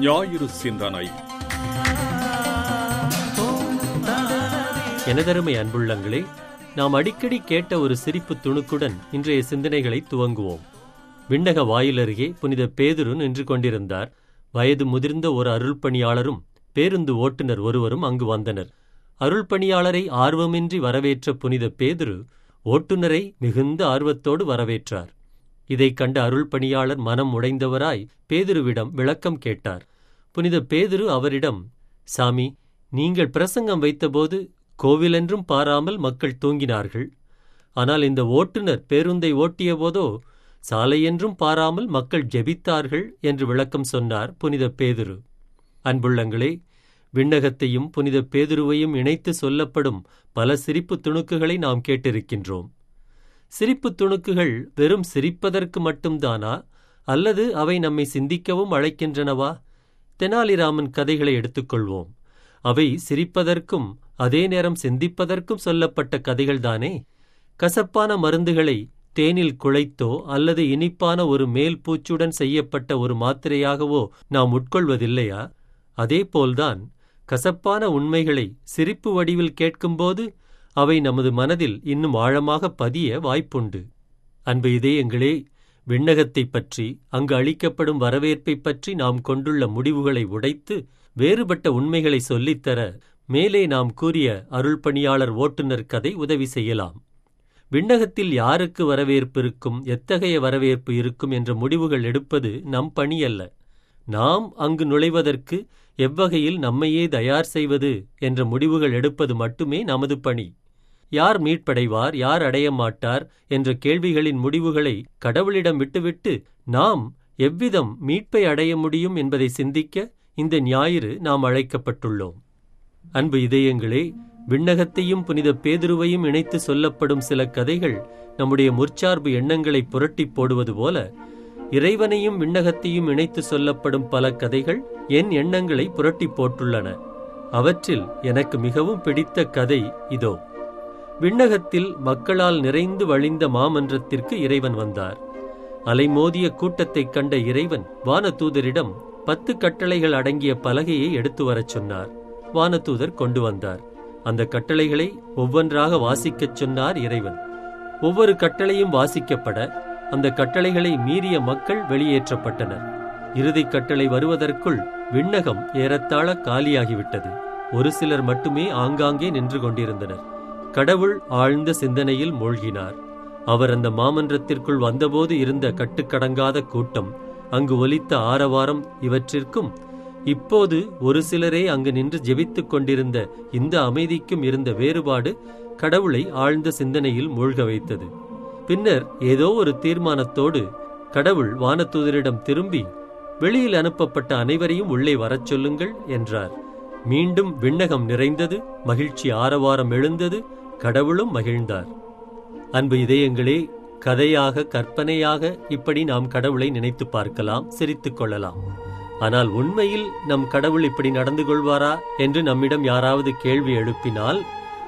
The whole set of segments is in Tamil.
ஞாயிறு சிந்தனை எனதருமை அன்புள்ளங்களே நாம் அடிக்கடி கேட்ட ஒரு சிரிப்பு துணுக்குடன் இன்றைய சிந்தனைகளை துவங்குவோம் விண்ணக வாயிலருகே புனித பேதுரு நின்று கொண்டிருந்தார் வயது முதிர்ந்த ஒரு அருள்பணியாளரும் பேருந்து ஓட்டுநர் ஒருவரும் அங்கு வந்தனர் அருள்பணியாளரை ஆர்வமின்றி வரவேற்ற புனித பேதுரு ஓட்டுநரை மிகுந்த ஆர்வத்தோடு வரவேற்றார் இதைக் கண்ட அருள்பணியாளர் மனம் உடைந்தவராய் பேதுருவிடம் விளக்கம் கேட்டார் புனித பேதுரு அவரிடம் சாமி நீங்கள் பிரசங்கம் வைத்தபோது கோவிலென்றும் பாராமல் மக்கள் தூங்கினார்கள் ஆனால் இந்த ஓட்டுநர் பேருந்தை ஓட்டியபோதோ சாலையென்றும் பாராமல் மக்கள் ஜெபித்தார்கள் என்று விளக்கம் சொன்னார் புனித பேதுரு அன்புள்ளங்களே விண்ணகத்தையும் புனித பேதுருவையும் இணைத்து சொல்லப்படும் பல சிரிப்பு துணுக்குகளை நாம் கேட்டிருக்கின்றோம் சிரிப்பு துணுக்குகள் வெறும் சிரிப்பதற்கு மட்டும்தானா அல்லது அவை நம்மை சிந்திக்கவும் அழைக்கின்றனவா தெனாலிராமன் கதைகளை எடுத்துக்கொள்வோம் அவை சிரிப்பதற்கும் அதே நேரம் சிந்திப்பதற்கும் சொல்லப்பட்ட கதைகள்தானே கசப்பான மருந்துகளை தேனில் குழைத்தோ அல்லது இனிப்பான ஒரு மேல் பூச்சுடன் செய்யப்பட்ட ஒரு மாத்திரையாகவோ நாம் உட்கொள்வதில்லையா அதேபோல்தான் கசப்பான உண்மைகளை சிரிப்பு வடிவில் கேட்கும்போது அவை நமது மனதில் இன்னும் ஆழமாக பதிய வாய்ப்புண்டு அன்பு இதயங்களே விண்ணகத்தைப் பற்றி அங்கு அளிக்கப்படும் வரவேற்பைப் பற்றி நாம் கொண்டுள்ள முடிவுகளை உடைத்து வேறுபட்ட உண்மைகளை சொல்லித்தர மேலே நாம் கூறிய அருள்பணியாளர் ஓட்டுநர் கதை உதவி செய்யலாம் விண்ணகத்தில் யாருக்கு வரவேற்பு இருக்கும் எத்தகைய வரவேற்பு இருக்கும் என்ற முடிவுகள் எடுப்பது நம் பணியல்ல நாம் அங்கு நுழைவதற்கு எவ்வகையில் நம்மையே தயார் செய்வது என்ற முடிவுகள் எடுப்பது மட்டுமே நமது பணி யார் மீட்படைவார் யார் அடைய மாட்டார் என்ற கேள்விகளின் முடிவுகளை கடவுளிடம் விட்டுவிட்டு நாம் எவ்விதம் மீட்பை அடைய முடியும் என்பதை சிந்திக்க இந்த ஞாயிறு நாம் அழைக்கப்பட்டுள்ளோம் அன்பு இதயங்களே விண்ணகத்தையும் புனித பேதுருவையும் இணைத்து சொல்லப்படும் சில கதைகள் நம்முடைய முற்சார்பு எண்ணங்களை புரட்டிப் போடுவது போல இறைவனையும் விண்ணகத்தையும் இணைத்து சொல்லப்படும் பல கதைகள் என் எண்ணங்களை புரட்டிப் போட்டுள்ளன அவற்றில் எனக்கு மிகவும் பிடித்த கதை இதோ விண்ணகத்தில் மக்களால் நிறைந்து வழிந்த மாமன்றத்திற்கு இறைவன் வந்தார் அலைமோதிய கூட்டத்தைக் கண்ட இறைவன் வானதூதரிடம் பத்து கட்டளைகள் அடங்கிய பலகையை எடுத்து வரச் சொன்னார் வானதூதர் கொண்டு வந்தார் அந்த கட்டளைகளை ஒவ்வொன்றாக வாசிக்கச் சொன்னார் இறைவன் ஒவ்வொரு கட்டளையும் வாசிக்கப்பட அந்த கட்டளைகளை மீறிய மக்கள் வெளியேற்றப்பட்டனர் இறுதிக் கட்டளை வருவதற்குள் விண்ணகம் ஏறத்தாழ காலியாகிவிட்டது ஒரு சிலர் மட்டுமே ஆங்காங்கே நின்று கொண்டிருந்தனர் கடவுள் ஆழ்ந்த சிந்தனையில் மூழ்கினார் அவர் அந்த மாமன்றத்திற்குள் வந்தபோது இருந்த கட்டுக்கடங்காத கூட்டம் அங்கு ஒலித்த ஆரவாரம் இவற்றிற்கும் இப்போது ஒரு சிலரே அங்கு நின்று ஜெபித்துக் கொண்டிருந்த இந்த அமைதிக்கும் இருந்த வேறுபாடு கடவுளை ஆழ்ந்த சிந்தனையில் மூழ்க வைத்தது பின்னர் ஏதோ ஒரு தீர்மானத்தோடு கடவுள் வானதூதரிடம் திரும்பி வெளியில் அனுப்பப்பட்ட அனைவரையும் உள்ளே வரச் சொல்லுங்கள் என்றார் மீண்டும் விண்ணகம் நிறைந்தது மகிழ்ச்சி ஆரவாரம் எழுந்தது கடவுளும் மகிழ்ந்தார் அன்பு இதயங்களே கதையாக கற்பனையாக இப்படி நாம் கடவுளை நினைத்து பார்க்கலாம் சிரித்துக் கொள்ளலாம் ஆனால் உண்மையில் நம் கடவுள் இப்படி நடந்து கொள்வாரா என்று நம்மிடம் யாராவது கேள்வி எழுப்பினால்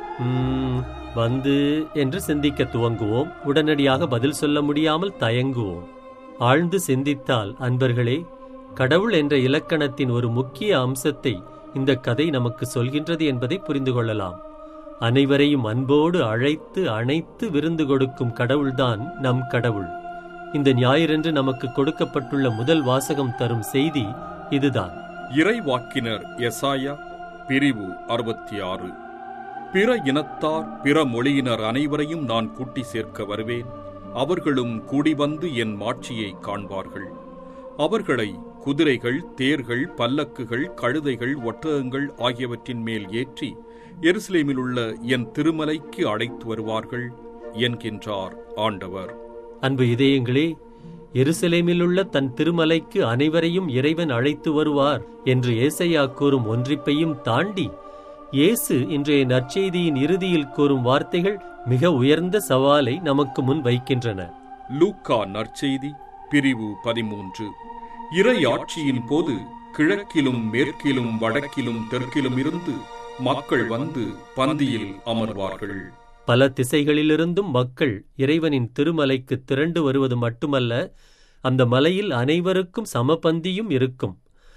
"ம், வந்து என்று சிந்திக்க துவங்குவோம் உடனடியாக பதில் சொல்ல முடியாமல் தயங்குவோம் ஆழ்ந்து சிந்தித்தால் அன்பர்களே கடவுள் என்ற இலக்கணத்தின் ஒரு முக்கிய அம்சத்தை இந்த கதை நமக்கு சொல்கின்றது என்பதை புரிந்து கொள்ளலாம் அனைவரையும் அன்போடு அழைத்து அணைத்து விருந்து கொடுக்கும் கடவுள்தான் நம் கடவுள் இந்த ஞாயிறன்று நமக்கு கொடுக்கப்பட்டுள்ள முதல் வாசகம் தரும் செய்தி இதுதான் இறைவாக்கினர் எசாயா பிரிவு அறுபத்தி ஆறு பிற இனத்தார் பிற மொழியினர் அனைவரையும் நான் கூட்டி சேர்க்க வருவேன் அவர்களும் கூடி வந்து என் மாட்சியை காண்பார்கள் அவர்களை குதிரைகள் தேர்கள் பல்லக்குகள் கழுதைகள் ஒட்டகங்கள் ஆகியவற்றின் மேல் ஏற்றி எருசலேமில் உள்ள என் திருமலைக்கு அழைத்து வருவார்கள் என்கின்றார் ஆண்டவர் அன்பு இதயங்களே எருசலேமிலுள்ள தன் திருமலைக்கு அனைவரையும் இறைவன் அழைத்து வருவார் என்று ஏசையா கூறும் ஒன்றிப்பையும் தாண்டி இயேசு இன்றைய நற்செய்தியின் இறுதியில் கூறும் வார்த்தைகள் மிக உயர்ந்த சவாலை நமக்கு முன் வைக்கின்றன லூக்கா நற்செய்தி பிரிவு பதிமூன்று இறை ஆட்சியின் போது கிழக்கிலும் மேற்கிலும் வடக்கிலும் தெற்கிலும் இருந்து மக்கள் வந்து பந்தியில் அமர்வார்கள் பல திசைகளிலிருந்தும் மக்கள் இறைவனின் திருமலைக்கு திரண்டு வருவது மட்டுமல்ல அந்த மலையில் அனைவருக்கும் சமபந்தியும் இருக்கும்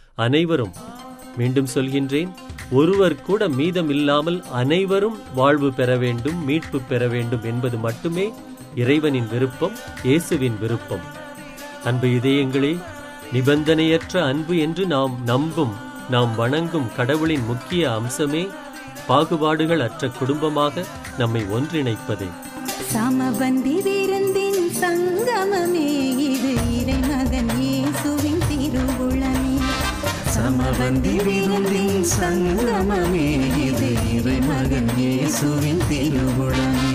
அனைவரும் மீண்டும் சொல்கின்றேன் ஒருவர் கூட மீதம் இல்லாமல் அனைவரும் வாழ்வு பெற வேண்டும் மீட்பு பெற வேண்டும் என்பது மட்டுமே இறைவனின் விருப்பம் இயேசுவின் விருப்பம் அன்பு இதயங்களே நிபந்தனையற்ற அன்பு என்று நாம் நம்பும் நாம் வணங்கும் கடவுளின் முக்கிய அம்சமே பாகுபாடுகள் அற்ற குடும்பமாக நம்மை ஒன்றிணைப்பதே சமபந்தி விருந்தின் சங்கமமே இது இறைமகன் இயேசுவின் திருவுளமே சமபந்தி விருந்தின் சங்கமமே இது இறைமகன் இயேசுவின் திருவுளமே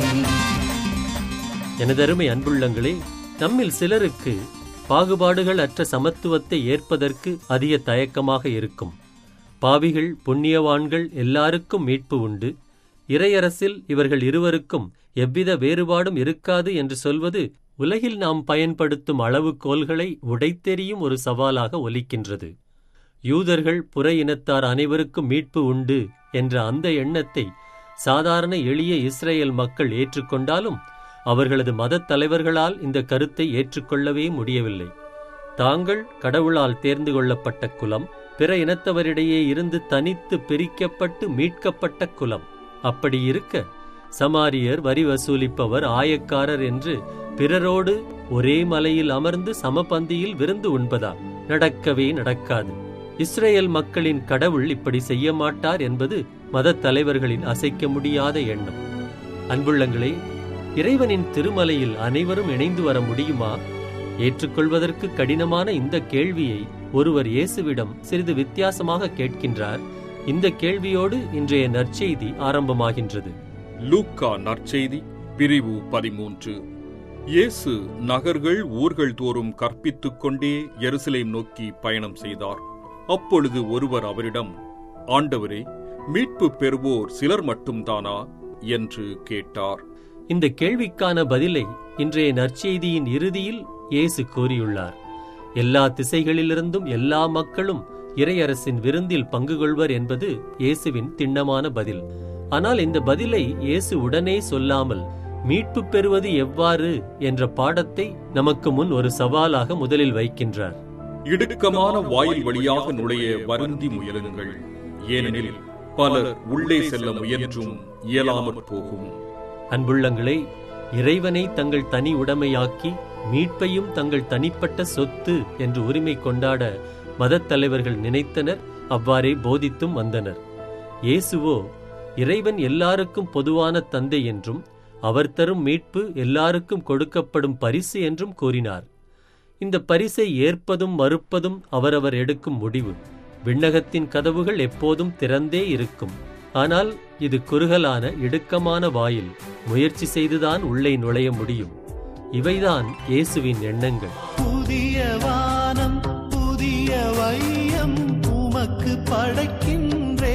எனதருமை அன்புள்ளங்களே நம்மில் சிலருக்கு பாகுபாடுகள் அற்ற சமத்துவத்தை ஏற்பதற்கு அதிக தயக்கமாக இருக்கும் பாவிகள் புண்ணியவான்கள் எல்லாருக்கும் மீட்பு உண்டு இறையரசில் இவர்கள் இருவருக்கும் எவ்வித வேறுபாடும் இருக்காது என்று சொல்வது உலகில் நாம் பயன்படுத்தும் அளவுகோல்களை உடைத்தெறியும் ஒரு சவாலாக ஒலிக்கின்றது யூதர்கள் புற இனத்தார் அனைவருக்கும் மீட்பு உண்டு என்ற அந்த எண்ணத்தை சாதாரண எளிய இஸ்ரேல் மக்கள் ஏற்றுக்கொண்டாலும் அவர்களது மதத் தலைவர்களால் இந்த கருத்தை ஏற்றுக்கொள்ளவே முடியவில்லை தாங்கள் கடவுளால் தேர்ந்து கொள்ளப்பட்ட குலம் பிற இனத்தவரிடையே இருந்து தனித்து பிரிக்கப்பட்டு மீட்கப்பட்ட குலம் அப்படி இருக்க சமாரியர் வரி வசூலிப்பவர் ஆயக்காரர் என்று பிறரோடு ஒரே மலையில் அமர்ந்து சமபந்தியில் விருந்து உண்பதா நடக்கவே நடக்காது இஸ்ரேல் மக்களின் கடவுள் இப்படி செய்ய மாட்டார் என்பது மதத் தலைவர்களின் அசைக்க முடியாத எண்ணம் அன்புள்ளங்களே இறைவனின் திருமலையில் அனைவரும் இணைந்து வர முடியுமா ஏற்றுக்கொள்வதற்கு கடினமான இந்த கேள்வியை ஒருவர் இயேசுவிடம் சிறிது வித்தியாசமாக கேட்கின்றார் இந்த கேள்வியோடு இன்றைய நற்செய்தி ஆரம்பமாகின்றது லூக்கா நற்செய்தி பிரிவு பதிமூன்று இயேசு நகர்கள் ஊர்கள் தோறும் கற்பித்துக் கொண்டே எருசலேம் நோக்கி பயணம் செய்தார் அப்பொழுது ஒருவர் அவரிடம் ஆண்டவரே மீட்பு பெறுவோர் சிலர் மட்டும்தானா என்று கேட்டார் இந்த கேள்விக்கான பதிலை இன்றைய நற்செய்தியின் இறுதியில் இயேசு கூறியுள்ளார் எல்லா திசைகளிலிருந்தும் எல்லா மக்களும் இறையரசின் விருந்தில் பங்கு கொள்வர் என்பது இயேசுவின் திண்ணமான பதில் ஆனால் இந்த பதிலை இயேசு உடனே சொல்லாமல் மீட்பு பெறுவது எவ்வாறு என்ற பாடத்தை நமக்கு முன் ஒரு சவாலாக முதலில் வைக்கின்றார் இடுக்கமான வாயில் வழியாக நுழைய வருந்தி முயலுங்கள் ஏனெனில் பலர் உள்ளே செல்ல முயன்றும் இயலாமற் போகும் அன்புள்ளங்களே இறைவனை தங்கள் தனி உடைமையாக்கி மீட்பையும் தங்கள் தனிப்பட்ட சொத்து என்று உரிமை கொண்டாட மதத் தலைவர்கள் நினைத்தனர் அவ்வாறே போதித்தும் வந்தனர் இயேசுவோ இறைவன் எல்லாருக்கும் பொதுவான தந்தை என்றும் அவர் தரும் மீட்பு எல்லாருக்கும் கொடுக்கப்படும் பரிசு என்றும் கூறினார் இந்த பரிசை ஏற்பதும் மறுப்பதும் அவரவர் எடுக்கும் முடிவு விண்ணகத்தின் கதவுகள் எப்போதும் திறந்தே இருக்கும் ஆனால் இது குறுகலான இடுக்கமான வாயில் முயற்சி செய்துதான் உள்ளே நுழைய முடியும் இவைதான் இயேசுவின் எண்ணங்கள் புதிய வானம் புதிய வையம் உமக்கு படைக்கின்றே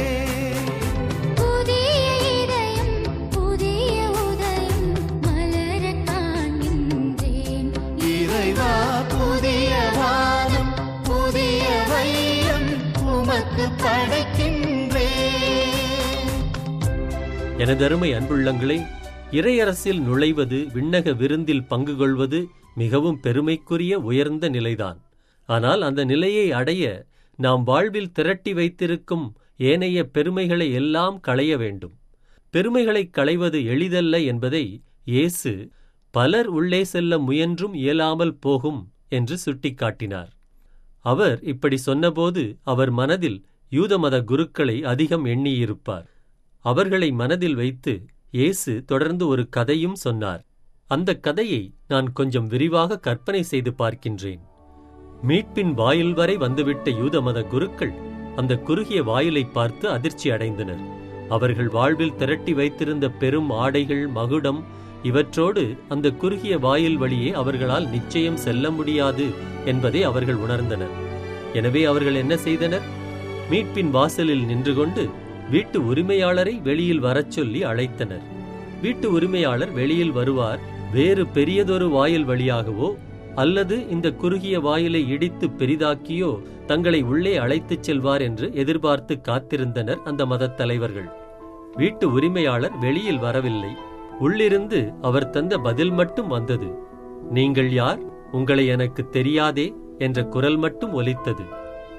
புதிய இதயம் புதிய உதயம் மலரக் காண்கின்றேன் இறைவா புதிய வானம் புதிய வையம் உமக்கு படைக்கின்றே எனதருமை அன்புள்ளங்களே இறையரசில் நுழைவது விண்ணக விருந்தில் பங்கு கொள்வது மிகவும் பெருமைக்குரிய உயர்ந்த நிலைதான் ஆனால் அந்த நிலையை அடைய நாம் வாழ்வில் திரட்டி வைத்திருக்கும் ஏனைய பெருமைகளை எல்லாம் களைய வேண்டும் பெருமைகளைக் களைவது எளிதல்ல என்பதை இயேசு பலர் உள்ளே செல்ல முயன்றும் இயலாமல் போகும் என்று சுட்டிக்காட்டினார் அவர் இப்படி சொன்னபோது அவர் மனதில் யூதமத குருக்களை அதிகம் எண்ணியிருப்பார் அவர்களை மனதில் வைத்து இயேசு தொடர்ந்து ஒரு கதையும் சொன்னார் அந்த கதையை நான் கொஞ்சம் விரிவாக கற்பனை செய்து பார்க்கின்றேன் மீட்பின் வாயில் வரை வந்துவிட்ட யூதமத குருக்கள் அந்த குறுகிய வாயிலை பார்த்து அதிர்ச்சி அடைந்தனர் அவர்கள் வாழ்வில் திரட்டி வைத்திருந்த பெரும் ஆடைகள் மகுடம் இவற்றோடு அந்த குறுகிய வாயில் வழியே அவர்களால் நிச்சயம் செல்ல முடியாது என்பதை அவர்கள் உணர்ந்தனர் எனவே அவர்கள் என்ன செய்தனர் மீட்பின் வாசலில் நின்று கொண்டு வீட்டு உரிமையாளரை வெளியில் வரச் சொல்லி அழைத்தனர் வீட்டு உரிமையாளர் வெளியில் வருவார் வேறு பெரியதொரு வாயில் வழியாகவோ அல்லது இந்த குறுகிய வாயிலை இடித்து பெரிதாக்கியோ தங்களை உள்ளே அழைத்துச் செல்வார் என்று எதிர்பார்த்து காத்திருந்தனர் அந்த மதத் தலைவர்கள் வீட்டு உரிமையாளர் வெளியில் வரவில்லை உள்ளிருந்து அவர் தந்த பதில் மட்டும் வந்தது நீங்கள் யார் உங்களை எனக்கு தெரியாதே என்ற குரல் மட்டும் ஒலித்தது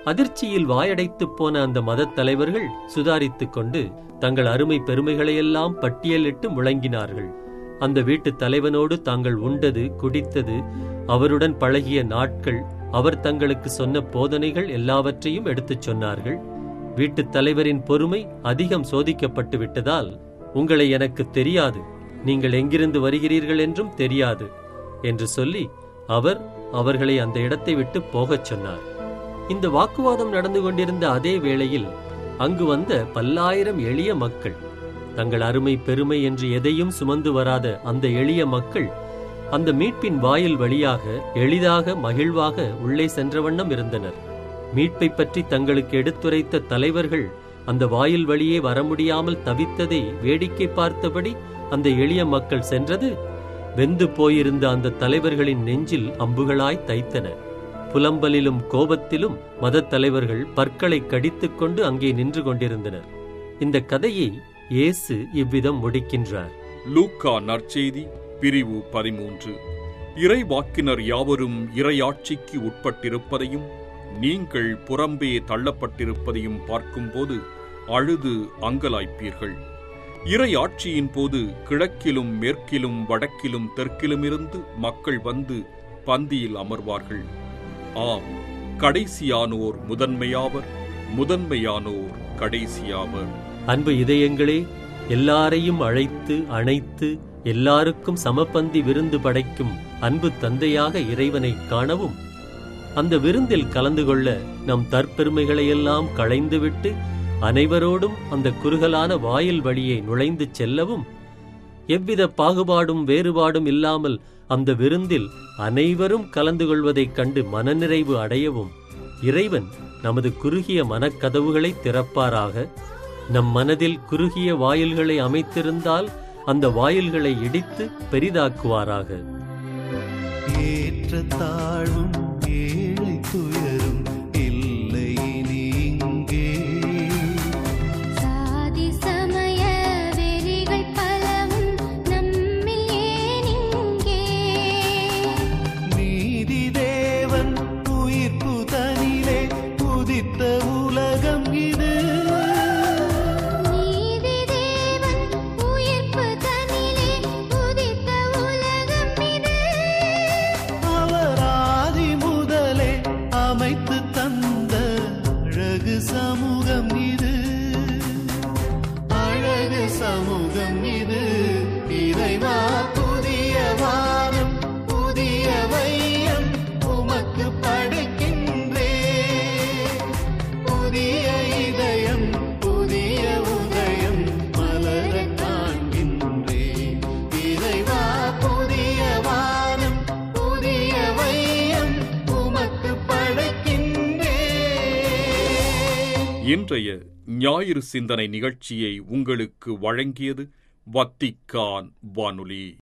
அதிர்ச்சியில் வாயடைத்துப் போன அந்த மதத் தலைவர்கள் சுதாரித்துக் கொண்டு தங்கள் அருமை பெருமைகளையெல்லாம் பட்டியலிட்டு முழங்கினார்கள் அந்த வீட்டுத் தலைவனோடு தாங்கள் உண்டது குடித்தது அவருடன் பழகிய நாட்கள் அவர் தங்களுக்கு சொன்ன போதனைகள் எல்லாவற்றையும் எடுத்துச் சொன்னார்கள் வீட்டுத் தலைவரின் பொறுமை அதிகம் சோதிக்கப்பட்டு விட்டதால் உங்களை எனக்கு தெரியாது நீங்கள் எங்கிருந்து வருகிறீர்கள் என்றும் தெரியாது என்று சொல்லி அவர் அவர்களை அந்த இடத்தை விட்டு போகச் சொன்னார் இந்த வாக்குவாதம் நடந்து கொண்டிருந்த அதே வேளையில் அங்கு வந்த பல்லாயிரம் எளிய மக்கள் தங்கள் அருமை பெருமை என்று எதையும் சுமந்து வராத அந்த எளிய மக்கள் அந்த மீட்பின் வாயில் வழியாக எளிதாக மகிழ்வாக உள்ளே சென்ற வண்ணம் இருந்தனர் மீட்பை பற்றி தங்களுக்கு எடுத்துரைத்த தலைவர்கள் அந்த வாயில் வழியே வர முடியாமல் தவித்ததை வேடிக்கை பார்த்தபடி அந்த எளிய மக்கள் சென்றது வெந்து போயிருந்த அந்த தலைவர்களின் நெஞ்சில் அம்புகளாய் தைத்தன புலம்பலிலும் கோபத்திலும் மதத் தலைவர்கள் பற்களை கடித்துக்கொண்டு அங்கே நின்று கொண்டிருந்தனர் இந்த கதையை இயேசு இவ்விதம் முடிக்கின்றார் லூக்கா நற்செய்தி பிரிவு பதிமூன்று இறைவாக்கினர் யாவரும் இறையாட்சிக்கு உட்பட்டிருப்பதையும் நீங்கள் புறம்பே தள்ளப்பட்டிருப்பதையும் பார்க்கும்போது அழுது அங்கலாய்ப்பீர்கள் இறையாட்சியின் போது கிழக்கிலும் மேற்கிலும் வடக்கிலும் தெற்கிலுமிருந்து மக்கள் வந்து பந்தியில் அமர்வார்கள் ஆம் கடைசியானோர் முதன்மையாவர் முதன்மையானோர் கடைசியாவர் அன்பு இதயங்களே எல்லாரையும் அழைத்து அணைத்து எல்லாருக்கும் சமபந்தி விருந்து படைக்கும் அன்பு தந்தையாக இறைவனை காணவும் அந்த விருந்தில் கலந்து கொள்ள நம் தற்பெருமைகளையெல்லாம் களைந்துவிட்டு அனைவரோடும் அந்த குறுகலான வாயில் வழியே நுழைந்து செல்லவும் எவ்வித பாகுபாடும் வேறுபாடும் இல்லாமல் அந்த விருந்தில் அனைவரும் கலந்து கொள்வதைக் கண்டு மனநிறைவு அடையவும் இறைவன் நமது குறுகிய மனக்கதவுகளை திறப்பாராக நம் மனதில் குறுகிய வாயில்களை அமைத்திருந்தால் அந்த வாயில்களை இடித்து பெரிதாக்குவாராக ஏற்ற தாழ்வும் ஏழை துயரும் இல்லை இனி இங்கே சாதி சமய வெறிகள் பலவும் நம்மில் ஏன் இங்கே நீதி தேவன் உயிர்ப்பு தனிலே உதித்த உலகம் இது நீதி தேவன் உயிர்ப்பு தனிலே உதித்த உலகம் இது அவர் ஆதி முதலே அமைத்து தந்த அழகு சமூகம் இது அழகு சமூகம் இது இறைவா புதிய வானம் புதிய வையம் உமக்கு படைக்கின்றே புதிய இதயம் புதிய உதயம் மலர காண்கின்றே இறைவா புதிய வானம் புதிய வையம் உமக்கு படைக்கின்றே இன்றைய ஞாயிறு சிந்தனை நிகழ்ச்சியை உங்களுக்கு வழங்கியது வத்திக்கான் வானொலி